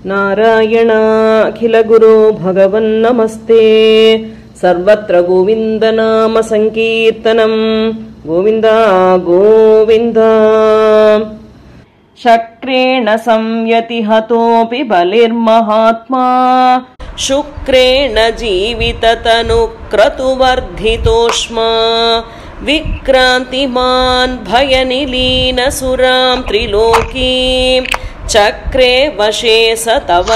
नारायणाखिलगुरो भगवन्नमस्ते सर्वत्र गोविन्दनामसङ्कीर्तनम् गोविन्द गोविन्द शक्रेण संयति हतोऽपि बलिर्महात्मा शुक्रेण जीविततनुक्रतुवर्धितोष्मा विक्रान्तिमान् भयनिलीनसुरां त्रिलोकीम् चक्रे वशे स तव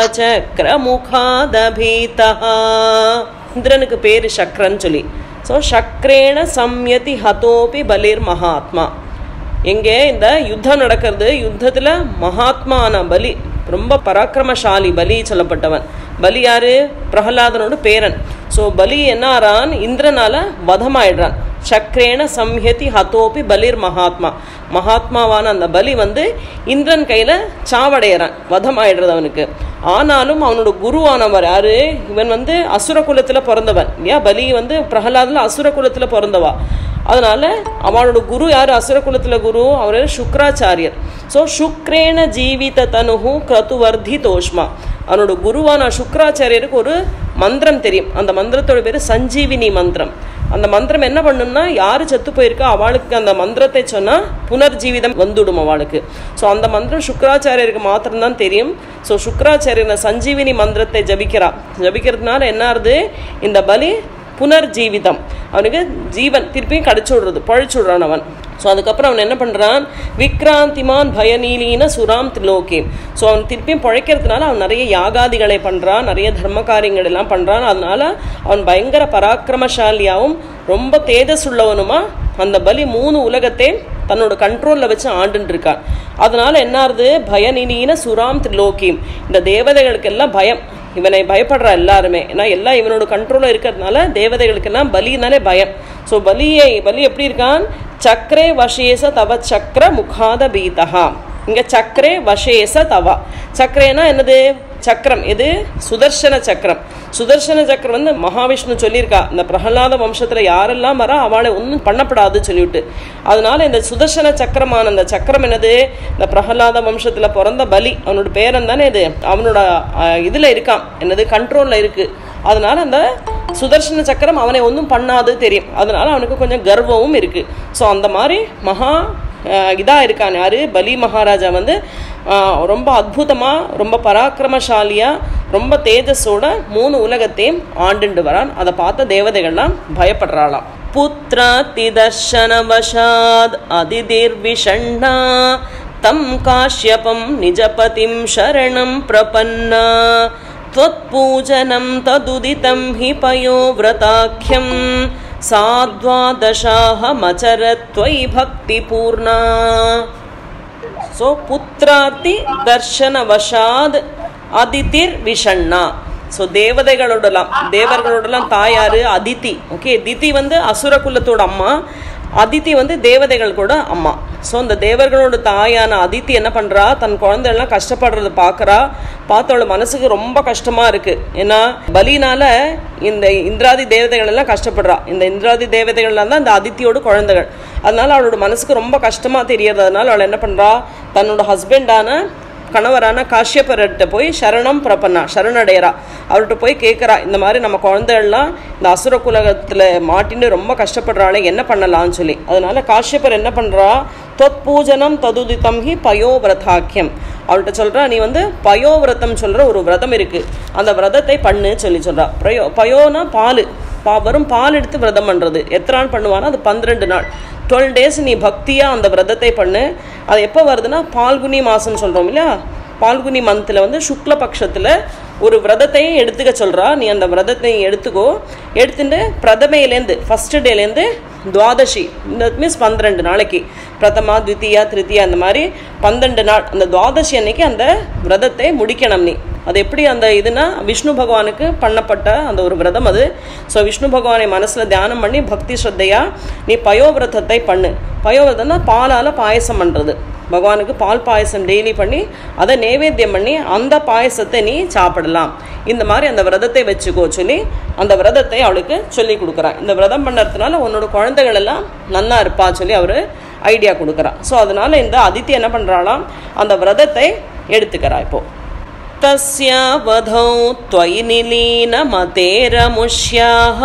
चक्रमुखादभीतः இந்திரனுக்கு பேரு சக்கரன்னு சொல்லி ஸோ சக்கரேன சம்யதி ஹதோபி பலிர் மகாத்மா எங்கே இந்த யுத்தம் நடக்கிறது யுத்தத்தில் மகாத்மான பலி ரொம்ப பராக்கிரமசாலி பலி சொல்லப்பட்டவன் பலி யாரு பிரகலாதனோட பேரன் ஸோ பலி என்ன ஆறான் இந்திரனால வதமாயிடுறான் சக்கரேன சம்ஹதி ஹதோபி பலிர் மகாத்மா மகாத்மாவான அந்த பலி வந்து இந்திரன் கையில் சாவடையிறான் வதமாயிடுறது அவனுக்கு ஆனாலும் அவனோட குருவானவர் யாரு இவன் வந்து அசுர குலத்தில் பிறந்தவன் இல்லையா பலி வந்து பிரகலாதில் அசுர குலத்தில் பிறந்தவா அதனால அவனோட குரு யார் அசுர குலத்தில் குரு அவர் சுக்ராச்சாரியர் ஸோ சுக்ரேன ஜீவித தனுகு கிரதுவர்தி தோஷ்மா அவனோட குருவான சுக்ராச்சாரியருக்கு ஒரு மந்திரம் தெரியும் அந்த மந்திரத்தோட பேர் சஞ்சீவினி மந்திரம் அந்த மந்திரம் என்ன பண்ணும்னா யார் செத்து போயிருக்கா அவளுக்கு அந்த மந்திரத்தை சொன்னால் புனர்ஜீவிதம் வந்துடும் அவளுக்கு ஸோ அந்த மந்திரம் சுக்கராச்சாரியருக்கு மாத்திரம்தான் தெரியும் ஸோ சுக்கராச்சாரியர் சஞ்சீவினி மந்திரத்தை ஜபிக்கிறா ஜபிக்கிறதுனால என்ன ஆகுது இந்த பலி புனர்ஜீவிதம் அவனுக்கு ஜீவன் திருப்பியும் கடிச்சு விடுறது பழிச்சு விடுறான் அவன் ஸோ அதுக்கப்புறம் அவன் என்ன பண்ணுறான் விக்ராந்திமான் பயநீலீன சுராம் திலோகே ஸோ அவன் திருப்பியும் பழைக்கிறதுனால அவன் நிறைய யாகாதிகளை பண்ணுறான் நிறைய தர்ம காரியங்கள் எல்லாம் பண்ணுறான் அதனால அவன் பயங்கர பராக்கிரமசாலியாகவும் ரொம்ப தேஜஸுள்ளவனுமா அந்த பலி மூணு உலகத்தை தன்னோட கண்ட்ரோலில் வச்சு ஆண்டுன்னு இருக்கான் அதனால என்ன ஆகுது பயனினீன சுராம் திலோகிம் இந்த தேவதைகளுக்கெல்லாம் பயம் இவனை பயப்படுறா எல்லாருமே ஏன்னா எல்லாம் இவனோட கண்ட்ரோலில் இருக்கிறதுனால தேவதைகளுக்கெல்லாம் பலினாலே பயம் ஸோ பலியை பலி எப்படி இருக்கான் சக்கரே வசேச தவ சக்கர முகாத பீதா இங்கே சக்கரே வசேச தவா சக்கரேனா என்னது சக்கரம் இது சுதர்சன சக்கரம் சுதர்சன சக்கரம் வந்து மகாவிஷ்ணு சொல்லியிருக்கா இந்த பிரகலாத வம்சத்தில் யாரெல்லாம் வரா அவளை ஒன்றும் பண்ணப்படாது சொல்லிவிட்டு அதனால இந்த சுதர்சன சக்கரமான அந்த சக்கரம் என்னது இந்த பிரகலாத வம்சத்தில் பிறந்த பலி அவனோட பேரன் தானே இது அவனோட இதில் இருக்கான் என்னது கண்ட்ரோலில் இருக்குது அதனால அந்த சுதர்சன சக்கரம் அவனை ஒன்றும் பண்ணாது தெரியும் அதனால அவனுக்கு கொஞ்சம் கர்வமும் இருக்குது ஸோ அந்த மாதிரி மகா இதாக இருக்கான் யார் பலி மகாராஜா வந்து ரொம்ப அற்புதமாக ரொம்ப பராக்கிரமசாலியாக ரொம்ப தேஜஸோட மூணு உலகத்தையும் ஆண்டுண்டு வரான் அதை பார்த்த தேவதைகள்லாம் பயப்படுறாளாம் புத்திராதி தர்ஷனவசாத் அதிதிர்விஷண்ணா தம் காஷ்யபம் நிஜபதிம் சரணம் பிரபன்னா त्वत्पूजनं तदुदितं हि पयोव्रताख्यं सा द्वादशाहमचरत्वयि भक्तिपूर्णा सो पुत्रार्ति दर्शनवशाद् அதிதிர் விஷண்ணா ஸோ தேவதைகளோடலாம் தேவர்களோடலாம் தாயாரு அதித்தி ஓகே திதி வந்து அசுர குலத்தோட அம்மா அதித்தி வந்து தேவதைகள் கூட அம்மா ஸோ அந்த தேவர்களோட தாயான அதித்தி என்ன பண்ணுறா தன் குழந்தைகள்லாம் கஷ்டப்படுறத பார்க்குறா பார்த்தவள மனசுக்கு ரொம்ப கஷ்டமாக இருக்குது ஏன்னா பலினால இந்த இந்திராதி தேவதைகள் எல்லாம் கஷ்டப்படுறா இந்த இந்திராதி தேவதைகள்லாம் தான் இந்த அதித்தியோட குழந்தைகள் அதனால அவளோட மனசுக்கு ரொம்ப கஷ்டமாக தெரியறதுனால அவள் என்ன பண்ணுறா தன்னோட ஹஸ்பண்டான கணவரான காஷ்யப்பர்கிட்ட போய் சரணம் பிரபன்னா சரணடைகிறா அவர்கிட்ட போய் கேட்குறா இந்த மாதிரி நம்ம குழந்தைகள்லாம் இந்த அசுர குலகத்தில் மாட்டின்னு ரொம்ப கஷ்டப்படுறாளே என்ன பண்ணலாம்னு சொல்லி அதனால காஷ்யப்பர் என்ன பண்ணுறா தொத் பூஜனம் ததுதித்தம் ஹி பயோவிரதாக்கியம் அவள்கிட்ட சொல்கிறா நீ வந்து பயோவிரதம் சொல்கிற ஒரு விரதம் இருக்குது அந்த விரதத்தை பண்ணு சொல்லி சொல்கிறா பயோ பயோனா பால் பா வெறும் பால் எடுத்து விரதம் பண்ணுறது எத்தனை நாள் பண்ணுவானா அது பன்னிரெண்டு நாள் டுவெல் டேஸ் நீ பக்தியாக அந்த விரதத்தை பண்ணு அது எப்போ வருதுன்னா பால்குனி மாதம்னு சொல்கிறோம் இல்லையா பால்குனி மந்தில் வந்து சுக்ல பட்சத்தில் ஒரு விரதத்தையும் எடுத்துக்க சொல்கிறா நீ அந்த விரதத்தையும் எடுத்துக்கோ எடுத்துட்டு பிரதமையிலேருந்து ஃபஸ்ட்டு டேலேருந்து துவாதசி இந்த மீன்ஸ் பன்னிரெண்டு நாளைக்கு பிரதமா த்வித்தியா திருத்தியா அந்த மாதிரி பன்னெண்டு நாள் அந்த துவாதசி அன்னைக்கு அந்த விரதத்தை முடிக்கணும் நீ அது எப்படி அந்த இதுனா விஷ்ணு பகவானுக்கு பண்ணப்பட்ட அந்த ஒரு விரதம் அது ஸோ விஷ்ணு பகவானை மனசில் தியானம் பண்ணி பக்தி ஸ்ரத்தையா நீ பயோவிரதத்தை பண்ணு பயோவிரதம்னா பாலால் பாயசம் பண்ணுறது பகவானுக்கு பால் பாயசம் டெய்லி பண்ணி அதை நைவேத்தியம் பண்ணி அந்த பாயசத்தை நீ சாப்பிடலாம் இந்த மாதிரி அந்த விரதத்தை வச்சுக்கோ சொல்லி அந்த விரதத்தை அவளுக்கு சொல்லி கொடுக்குறான் இந்த விரதம் பண்ணுறதுனால உன்னோட குழந்தைகள் எல்லாம் நன்னா இருப்பா சொல்லி அவர் ஐடியா கொடுக்குறா ஸோ அதனால இந்த அதித்தி என்ன பண்ணுறாளாம் அந்த விரதத்தை எடுத்துக்கிறா இப்போ तस्यावधौ त्वयि निलीनमतेरमुष्याः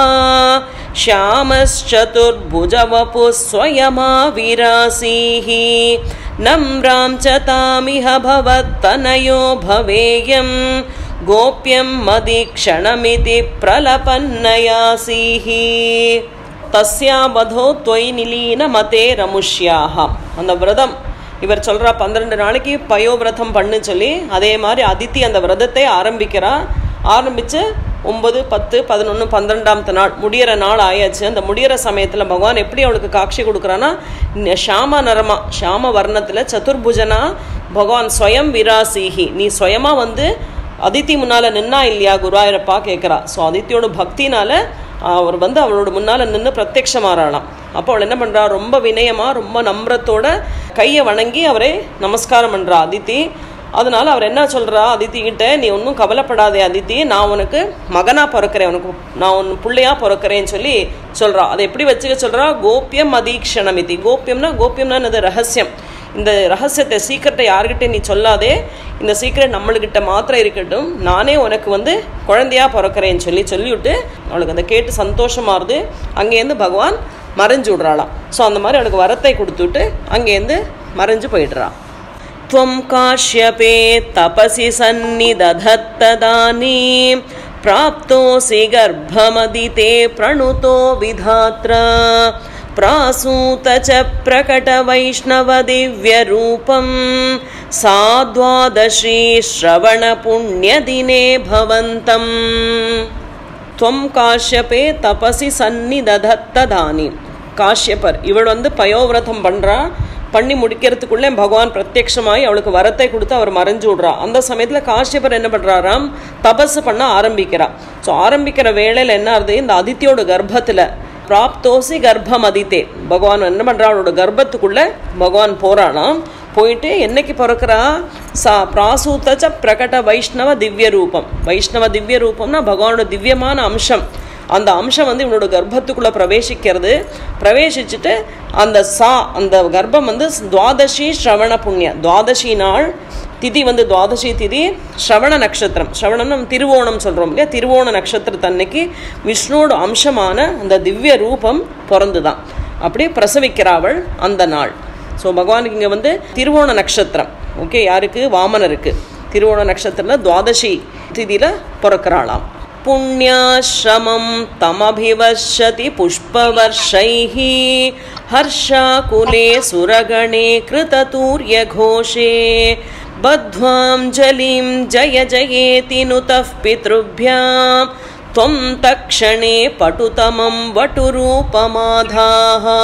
श्यामश्चतुर्भुजवपुः स्वयमाविरासीः नम्रां च तामिह भवत्तनयो भवेयं गोप्यं मदीक्षणमिति प्रलपन्नयासीः தஸ்யாபதோ தொய் நிலீன மதே ரமுஷ்யாக அந்த விரதம் இவர் சொல்கிறா பன்னிரெண்டு நாளைக்கு பயோவிரதம் பண்ணு சொல்லி அதே மாதிரி அதித்தி அந்த விரதத்தை ஆரம்பிக்கிறா ஆரம்பித்து ஒம்பது பத்து பதினொன்று பன்னிரெண்டாம் நாள் முடியிற நாள் ஆயாச்சு அந்த முடியிற சமயத்தில் பகவான் எப்படி அவளுக்கு காட்சி கொடுக்குறான்னா ஷாம நரமா ஷாம வர்ணத்தில் சதுர்புஜனா பகவான் ஸ்வயம் விராசிஹி நீ ஸ்வயமாக வந்து அதித்தி முன்னால் நின்னா இல்லையா குருவாயிரப்பா கேட்குறா ஸோ அதித்தியோட பக்தினால அவர் வந்து அவளோட முன்னால் நின்று பிரத்யட்சமாறாளாம் அப்போ அவள் என்ன பண்ணுறா ரொம்ப வினயமாக ரொம்ப நம்ரத்தோட கையை வணங்கி அவரை நமஸ்காரம் பண்ணுறா அதித்தி அதனால அவர் என்ன சொல்கிறா அதித்தி கிட்ட நீ ஒன்றும் கவலைப்படாதே அதித்தி நான் உனக்கு மகனாக பிறக்கிறேன் உனக்கு நான் உன் பிள்ளையாக பிறக்கிறேன்னு சொல்லி சொல்கிறா அதை எப்படி வச்சுக்க சொல்கிறா கோப்பியம் அதீக்ஷணமிதி கோப்பியம்னா கோப்பியம்னா என்னது ரகசியம் இந்த ரகசியத்தை சீக்கிரட்டை யார்கிட்ட நீ சொல்லாதே இந்த சீக்கிரம் நம்மளுக்கிட்ட மாத்திரம் இருக்கட்டும் நானே உனக்கு வந்து குழந்தையா பிறக்கிறேன்னு சொல்லி சொல்லிவிட்டு அவளுக்கு அதை கேட்டு சந்தோஷமாகுது அங்கேருந்து பகவான் மறைஞ்சு விட்றாளாம் ஸோ அந்த மாதிரி அவளுக்கு வரத்தை கொடுத்துட்டு அங்கேருந்து மறைஞ்சு போயிடுறா त्वं काश्यपे तपसि सन्निदधत्तदानीं प्राप्तोऽसि गर्भमदिते प्रणुतो विधात्रा प्रासूत च प्रकटवैष्णवदिव्यरूपं सा द्वादशी श्रवणपुण्यदिने भवन्तम् त्वं காஷ்யபே தபசி சந்நிததத்ததானி காஷ்யப்பர் இவள் வந்து பயோவிரதம் பண்ணுறா பண்ணி முடிக்கிறதுக்குள்ளே பகவான் பிரத்யக்ஷமாய் அவளுக்கு வரத்தை கொடுத்து அவர் மறைஞ்சு விட்றா அந்த சமயத்தில் காஷ்யப்பர் என்ன பண்ணுறாராம் தபஸ் பண்ண ஆரம்பிக்கிறா ஸோ ஆரம்பிக்கிற வேளையில் என்ன ஆகுது இந்த அதித்தியோட கர்ப்பத்தில் பிராப்தோசி கர்ப்பம் அதித்தே பகவான் என்ன பண்ணுறா அவளோட கர்ப்பத்துக்குள்ளே பகவான் போகிறானாம் போயிட்டு என்னைக்கு பிறக்கிறா சா பிராசூத்தச்ச பிரகட வைஷ்ணவ திவ்ய ரூபம் வைஷ்ணவ திவ்ய ரூபம்னா பகவானோட திவ்யமான அம்சம் அந்த அம்சம் வந்து இவனோட கர்ப்பத்துக்குள்ளே பிரவேசிக்கிறது பிரவேசிச்சுட்டு அந்த சா அந்த கர்ப்பம் வந்து துவாதசி ஸ்ரவண புண்ணிய துவாதசி நாள் திதி வந்து துவாதசி திதி ஸ்ரவண நட்சத்திரம் ஸ்ரவணம்னு நம்ம திருவோணம் சொல்கிறோம் இல்லையா திருவோண நட்சத்திரத்தன்னைக்கு விஷ்ணுவோட அம்சமான அந்த திவ்ய ரூபம் பிறந்துதான் அப்படியே பிரசவிக்கிறாவள் அந்த நாள் ஸோ பகவானுக்கு இங்கே வந்து திருவோண நட்சத்திரம் ஓகே யாருக்கு வாமனருக்கு திருவோண நட்சத்திரத்தில் துவாதசி திதியில் பிறக்கிறாளாம் पुण्याश्रमं तमभिवशति पुष्पवर्षैः हर्षाकुले सुरगणे कृततूर्यघोषे बद्ध्वाञ्जलिं जय जयेति नुतः पितृभ्यां त्वं तक्षणे पटुतमं वटुरूपमाधाः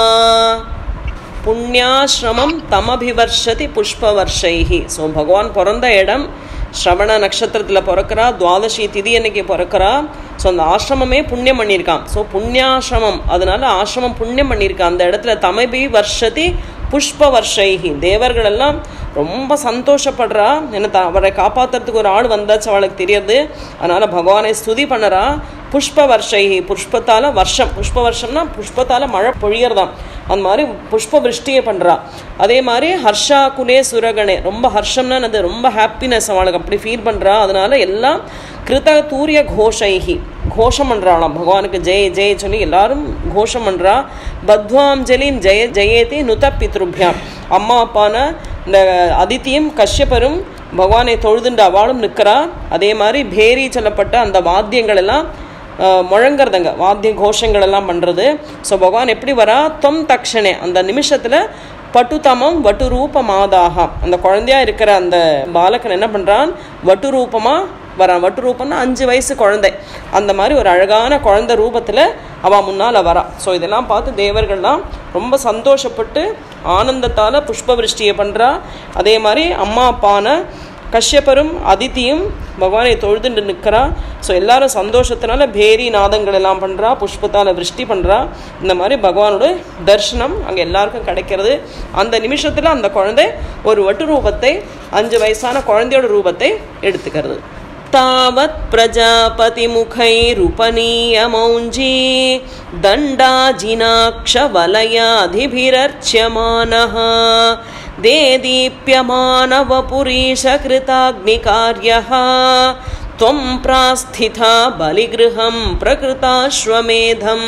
புண்ணியாசிரமம் தமபிவர்ஷதி புஷ்பவர்ஷைஹி ஸோ பகவான் பிறந்த இடம் ஸ்ரவண நட்சத்திரத்தில் பிறக்கிறா துவாதசி திதி அன்னைக்கு பிறக்கிறா ஸோ அந்த ஆசிரமமே புண்ணியம் பண்ணியிருக்கான் ஸோ புண்ணியாசிரமம் அதனால ஆசிரமம் புண்ணியம் பண்ணியிருக்கான் அந்த இடத்துல தமபி வர்ஷதி புஷ்ப வர்ஷைஹி தேவர்கள் எல்லாம் ரொம்ப சந்தோஷப்படுறா என்ன த அவரை காப்பாற்றுறதுக்கு ஒரு ஆள் வந்தாச்சு அவளுக்கு தெரியுது அதனால் பகவானை ஸ்துதி பண்ணுறா புஷ்ப வர்ஷைஹி புஷ்பத்தால் வருஷம் புஷ்ப வருஷம்னா புஷ்பத்தால் மழை பொழியறதாம் அந்த மாதிரி புஷ்ப விருஷ்டியை பண்ணுறா அதே மாதிரி ஹர்ஷா குலே சுரகணே ரொம்ப ஹர்ஷம்னா அது ரொம்ப ஹாப்பினஸ் அவளுக்கு அப்படி ஃபீல் பண்ணுறா அதனால எல்லாம் கிருத தூரிய கோஷைஹி கோஷம் பண்ணுறாளாம் பகவானுக்கு ஜெய ஜெய சொல்லி எல்லாரும் கோஷம் பண்ணுறா பத்வாஞ்சலின் ஜெய ஜெயேதி நுத பித்ருபியாம் அம்மா அப்பான இந்த அதித்தியும் கஷ்யப்பரும் பகவானை தொழுதுண்டு அவளும் நிற்கிறா அதே மாதிரி பேரி சொல்லப்பட்ட அந்த வாத்தியங்கள் எல்லாம் முழங்குறதுங்க வாத்திய கோஷங்கள் எல்லாம் பண்ணுறது ஸோ பகவான் எப்படி வரா தொம் தக்ஷனே அந்த நிமிஷத்தில் பட்டுத்தமம் வட்டு ரூபமாதாக அந்த குழந்தையா இருக்கிற அந்த பாலகன் என்ன பண்ணுறான் வட்டு ரூபமாக வரான் வட்டு ரூபம்னா அஞ்சு வயசு குழந்தை அந்த மாதிரி ஒரு அழகான குழந்தை ரூபத்தில் அவள் முன்னால் வரா ஸோ இதெல்லாம் பார்த்து தேவர்கள்லாம் ரொம்ப சந்தோஷப்பட்டு ஆனந்தத்தால் புஷ்ப விருஷ்டியை பண்ணுறா அதே மாதிரி அம்மா அப்பான கஷ்யப்பரும் அதித்தியும் பகவானை தொழுதுண்டு நிற்கிறா ஸோ எல்லாரும் சந்தோஷத்தினால பேரி நாதங்கள் எல்லாம் பண்ணுறா புஷ்பத்தால் விருஷ்டி பண்ணுறா இந்த மாதிரி பகவானோட தர்ஷனம் அங்கே எல்லாருக்கும் கிடைக்கிறது அந்த நிமிஷத்தில் அந்த குழந்தை ஒரு வட்டு ரூபத்தை அஞ்சு வயசான குழந்தையோட ரூபத்தை எடுத்துக்கிறது तावत् प्रजापतिमुखैरुपनीयमौञ्जी दण्डाजिनाक्षवलयाधिभिरर्च्यमानः देदीप्यमानवपुरीशकृताग्निकार्यः त्वं प्रास्थिता बलिगृहं प्रकृताश्वमेधम्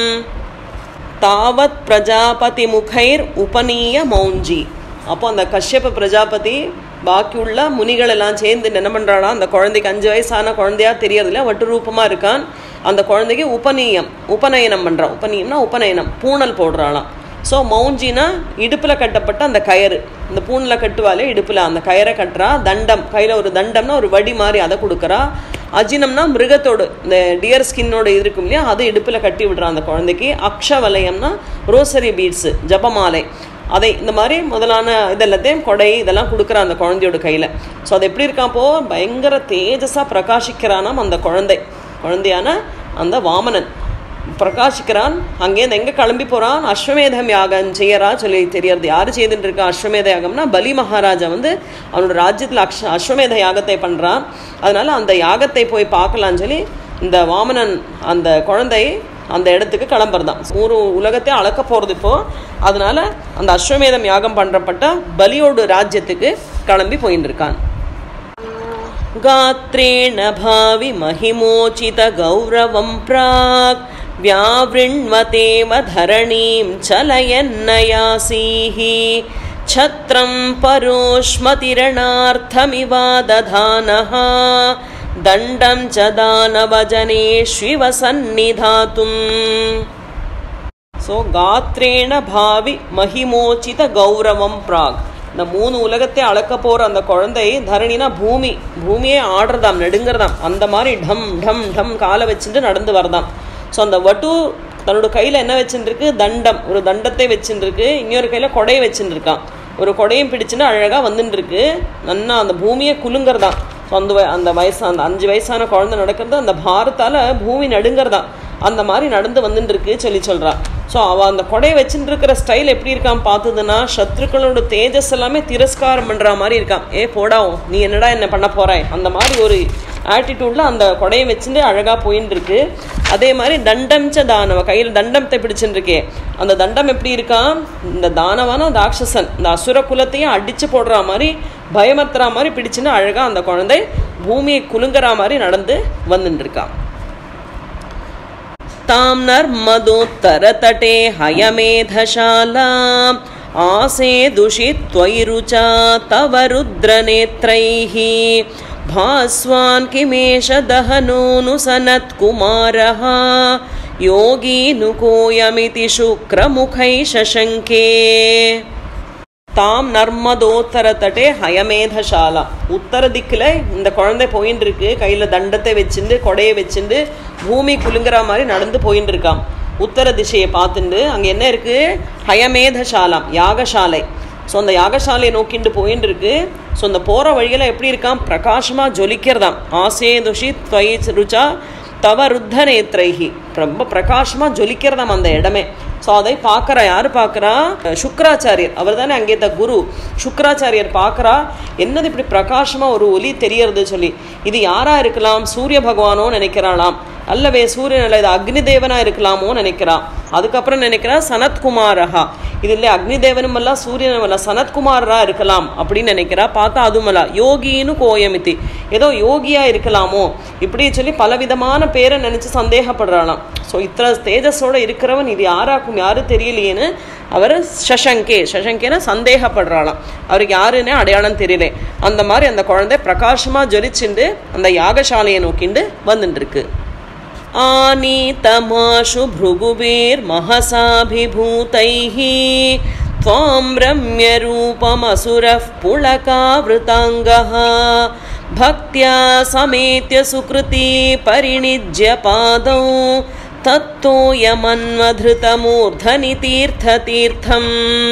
தாவத் பிரஜாபதி முகைர் உபநீய மௌஞ்சி அப்போ அந்த கஷ்யப பிரஜாபதி பாக்கி உள்ள முனிகள் எல்லாம் சேர்ந்து என்ன பண்ணுறாளா அந்த குழந்தைக்கு அஞ்சு வயசான குழந்தையா தெரியறதில்ல வட்டு ரூபமாக இருக்கான் அந்த குழந்தைக்கு உபநீயம் உபநயனம் பண்ணுறான் உபநீயம்னா உபநயனம் பூணல் போடுறாளாம் ஸோ மௌஞ்சினா இடுப்பில் கட்டப்பட்ட அந்த கயறு இந்த பூணில் கட்டுவாலே இடுப்பில் அந்த கயரை கட்டுறா தண்டம் கையில் ஒரு தண்டம்னா ஒரு வடி மாதிரி அதை கொடுக்குறா அஜினம்னா மிருகத்தோடு இந்த டியர் ஸ்கின்னோட இருக்கும் இல்லையா அது இடுப்பில் கட்டி விடுறான் அந்த குழந்தைக்கு அக்ஷவலயம்னா ரோசரி பீட்ஸு ஜபமாலை அதை இந்த மாதிரி முதலான இதெல்லாத்தையும் கொடை இதெல்லாம் கொடுக்குறான் அந்த குழந்தையோட கையில் ஸோ அது எப்படி இருக்காப்போ பயங்கர தேஜஸாக பிரகாசிக்கிறானாம் அந்த குழந்தை குழந்தையான அந்த வாமனன் பிரகாசிக்கிறான் அங்கேருந்து எங்கே கிளம்பி போகிறான் அஸ்வமேதம் யாகம் செய்யறா சொல்லி தெரியறது யார் செய்துட்டு இருக்கா அஸ்வமேத யாகம்னா பலி மகாராஜா வந்து அவனோட ராஜ்யத்தில் அக்ஷ அஸ்வமேத யாகத்தை பண்ணுறான் அதனால அந்த யாகத்தை போய் பார்க்கலான்னு சொல்லி இந்த வாமனன் அந்த குழந்தை அந்த இடத்துக்கு கிளம்புறதான் ஒரு உலகத்தை அளக்க போகிறது இப்போ அதனால அந்த அஸ்வமேதம் யாகம் பண்ணுறப்பட்ட பலியோடு ராஜ்யத்துக்கு கிளம்பி போயின்னு இருக்கான் गात्रेण भावि महिमोचितगौरवं प्राक् व्यावृण्वतेव धरणीं चलयन्नयासीः छत्रं परोष्मतिरणार्थमिवा दधानः दण्डं च दानवजनेष्विव सन्निधातुम् ஸோ காத்ரேண பாவி மகிமோச்சித கௌரவம் பிராக் இந்த மூணு உலகத்தை அளக்க போற அந்த குழந்தை தரணினா பூமி பூமியே ஆடுறதாம் நெடுங்கிறதாம் அந்த மாதிரி டம் டம் டம் காலை வச்சுட்டு நடந்து வரதாம் ஸோ அந்த வட்டு தன்னோட கையில் என்ன வச்சுருக்கு தண்டம் ஒரு தண்டத்தை வச்சுருக்கு இன்னொரு கையில் கொடையை வச்சுருக்கான் ஒரு கொடையும் பிடிச்சுன்னு அழகாக வந்துட்டுருக்கு நன்னா அந்த பூமியை குலுங்கிறதாம் ஸோ அந்த வய- அந்த வயசு அந்த அஞ்சு வயசான குழந்தை நடக்கிறது அந்த பாரத்தால் பூமி நடுங்கிறதாம் அந்த மாதிரி நடந்து வந்துட்டு இருக்கு சொல்லி சொல்றா ஸோ அவ அந்த கொடையை வச்சுட்டு இருக்கிற ஸ்டைல் எப்படி இருக்கான் பார்த்ததுன்னா சத்ருக்களோட தேஜஸ் எல்லாமே திரஸ்காரம் பண்ற மாதிரி இருக்கான் ஏ போடா நீ என்னடா என்ன பண்ண போறாய் அந்த மாதிரி ஒரு ஆட்டிடியூட்ல அந்த கொடையை வச்சுட்டு அழகா போயின்னு இருக்கு அதே மாதிரி தண்டம் ச தானவ கையில் தண்டத்தை பிடிச்சுட்டு இருக்கே அந்த தண்டம் எப்படி இருக்கான் இந்த தானவான ராட்சசன் இந்த அசுர குலத்தையும் அடிச்சு போடுற மாதிரி பயமத்துற மாதிரி பிடிச்சுன்னு அழகா அந்த குழந்தை பூமியை குலுங்குற மாதிரி நடந்து வந்துட்டு இருக்கான் तां नर्मदोत्तरतटे हयमेधशालाम् आसेदुषि त्वयि रुचा तव रुद्रनेत्रैः भास्वान् किमेष दहनोऽनुसनत्कुमारः योगीनुकोऽयमिति शुक्रमुखै शशङ्के தாம் நர்மதோத்தர தட்டே ஹயமேதசாலா உத்தர திக்கில் இந்த குழந்தை போயின்னு இருக்கு கையில் தண்டத்தை வச்சுட்டு கொடையை வச்சுட்டு பூமி குலுங்குற மாதிரி நடந்து போயின்னு இருக்காம் உத்தர திசையை பார்த்துட்டு அங்கே என்ன இருக்கு ஹயமேதசாலாம் யாகசாலை ஸோ அந்த யாகசாலையை நோக்கிட்டு போயின்னு இருக்கு ஸோ அந்த போகிற வழியில் எப்படி இருக்காம் பிரகாசமாக ஜொலிக்கிறதாம் ஆசே துஷி துவை ருச்சா தவ ருத்த நேத்ரைஹி ரொம்ப பிரகாசமாக ஜொலிக்கிறதாம் அந்த இடமே ஸோ அதை பார்க்குறா யார் பார்க்குறா சுக்கராச்சாரியர் அவர் தானே அங்கே த குரு சுக்கராச்சாரியர் பார்க்குறா என்னது இப்படி பிரகாசமாக ஒரு ஒலி தெரியறது சொல்லி இது யாரா இருக்கலாம் சூரிய பகவானோ நினைக்கிறாளாம் அல்லவே சூரியன் அல்ல இது அக்னி தேவனா இருக்கலாமோ நினைக்கிறா அதுக்கப்புறம் நினைக்கிறா சனத்குமாரஹா இது இல்லை அக்னி தேவனும் அல்ல சூரியனும் அல்ல சனத்குமாரரா இருக்கலாம் அப்படின்னு நினைக்கிறா பார்த்தா அதுமல்ல யோகின்னு கோயமித்தி ஏதோ யோகியா இருக்கலாமோ இப்படி சொல்லி பலவிதமான பேரை நினைச்சு சந்தேகப்படுறாளாம் ஸோ இத்தனை தேஜஸோட இருக்கிறவன் இது யாராக்கும் யாரு தெரியலையேன்னு அவர் சசங்கே சசங்கேன சந்தேகப்படுறாளாம் அவருக்கு யாருன்னே அடையாளம் தெரியல அந்த மாதிரி அந்த குழந்தை பிரகாசமா ஜொலிச்சுண்டு அந்த யாகசாலையை நோக்கிண்டு வந்துட்டு இருக்கு आनीतमाशु भृगुभिर्महसाभिभूतैः त्वां रम्यरूपमसुरः पुलकावृताङ्गः भक्त्या समेत्य सुकृती परिणिज्य पादौ तत्तोयमन्वधृतमूर्धनि तीर्थतीर्थम्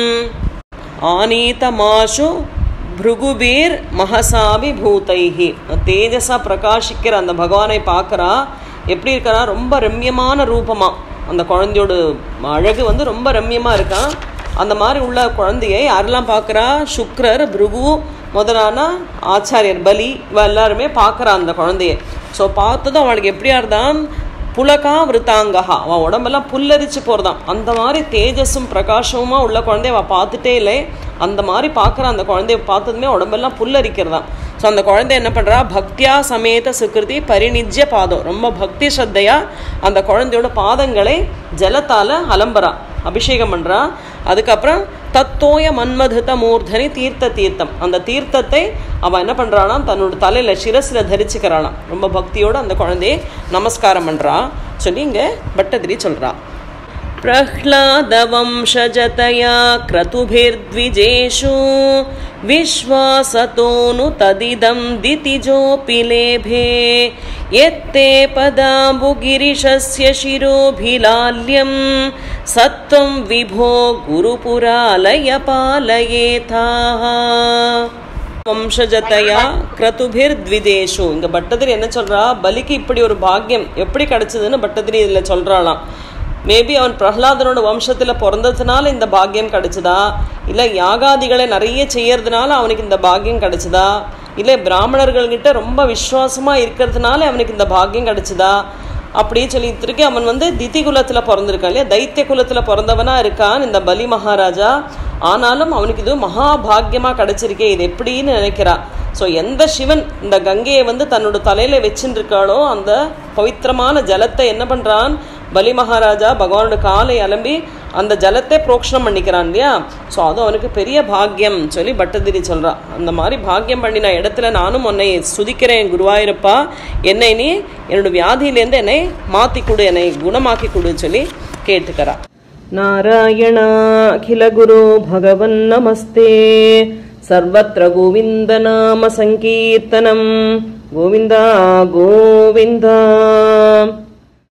ஆனீதமாஷு பிருகுபீர் மகசாபி பூதைஹி தேஜஸா பிரகாசிக்கிற அந்த பகவானை பார்க்குறா எப்படி இருக்கறா ரொம்ப ரம்யமான ரூபமா அந்த குழந்தையோட அழகு வந்து ரொம்ப ரம்யமா இருக்கான் அந்த மாதிரி உள்ள குழந்தையை யாரெல்லாம் பார்க்குறா சுக்ரர் பிருகு முதலான ஆச்சாரியர் பலி இவ எல்லாருமே பார்க்குறா அந்த குழந்தைய ஸோ பார்த்ததும் அவளுக்கு எப்படியா இருந்தான் புலகா விருத்தாங்கஹா அவன் உடம்பெல்லாம் புல்லரிச்சு போகிறதாம் அந்த மாதிரி தேஜஸும் பிரகாசமுமா உள்ள குழந்தைய அவள் பார்த்துட்டே இல்லை அந்த மாதிரி பார்க்குற அந்த குழந்தைய பார்த்ததுமே உடம்பெல்லாம் புல்லரிக்கிறதாம் ஸோ அந்த குழந்தை என்ன பண்ணுறா பக்தியா சமேத சுகிருதி பரிணிஜ்ய பாதம் ரொம்ப பக்தி ஸ்ரத்தையா அந்த குழந்தையோட பாதங்களை ஜலத்தால் அலம்புறா அபிஷேகம் பண்ணுறா அதுக்கப்புறம் தத்தோய மன்மதுத மூர்தனி தீர்த்த தீர்த்தம் அந்த தீர்த்தத்தை அவள் என்ன பண்ணுறானா தன்னோட தலையில் சிரசில் தரிச்சுக்கிறாளாம் ரொம்ப பக்தியோடு அந்த குழந்தையை நமஸ்காரம் பண்ணுறா சொல்லி இங்கே பட்டதிரி சொல்கிறா प्रह्लादवंशजतया क्रतुभिर्द्विजेषु विश्वासतोऽनु तदिदं दितिजोऽपि लेभे यत्ते पदाम्बुगिरिशस्य शिरोभिलाल्यं सत्त्वं विभो गुरुपुरालय पालयेथाः வம்சஜத்தையா கிரதுபிர் த்விதேஷு இங்க பட்டதிரி என்ன சொல்றா பலிக்கு இப்படி ஒரு பாக்கியம் எப்படி கிடைச்சதுன்னு பட்டதிரி இதுல சொல்றாளாம் மேபி அவன் பிரஹ்லாதனோட வம்சத்தில் பிறந்ததுனால இந்த பாக்கியம் கிடைச்சதா இல்லை யாகாதிகளை நிறைய செய்யறதுனால அவனுக்கு இந்த பாக்கியம் கிடைச்சதா இல்லை பிராமணர்கள்கிட்ட ரொம்ப விசுவாசமாக இருக்கிறதுனால அவனுக்கு இந்த பாக்கியம் கிடைச்சதா அப்படியே சொல்லி திருக்கி அவன் வந்து திதி குலத்தில் பிறந்திருக்கான் இல்லையா தைத்திய குலத்தில் பிறந்தவனாக இருக்கான் இந்த பலி மகாராஜா ஆனாலும் அவனுக்கு இது மகா பாக்கியமாக கிடைச்சிருக்கே இது எப்படின்னு நினைக்கிறா ஸோ எந்த சிவன் இந்த கங்கையை வந்து தன்னோட தலையில் வச்சுட்டு இருக்காளோ அந்த பவித்திரமான ஜலத்தை என்ன பண்ணுறான் பலி மகாராஜா பகவானோட காலை அலம்பி அந்த ஜலத்தை புரோக்ஷனம் பண்ணிக்கிறான் இல்லையா ஸோ அது அவனுக்கு பெரிய பாக்கியம் சொல்லி பட்டதிரி சொல்கிறான் அந்த மாதிரி பாக்கியம் பண்ணின இடத்துல நானும் உன்னை சுதிக்கிறேன் குருவாயிருப்பா என்னை நீ என்னோட வியாதியிலேருந்து என்னை மாற்றி கொடு என்னை குணமாக்கி கொடு சொல்லி கேட்டுக்கிறா नारायण अखिलगुरो भगवन् नमस्ते सर्वत्र गोविन्दनाम सङ्कीर्तनं गोविन्द गोविन्द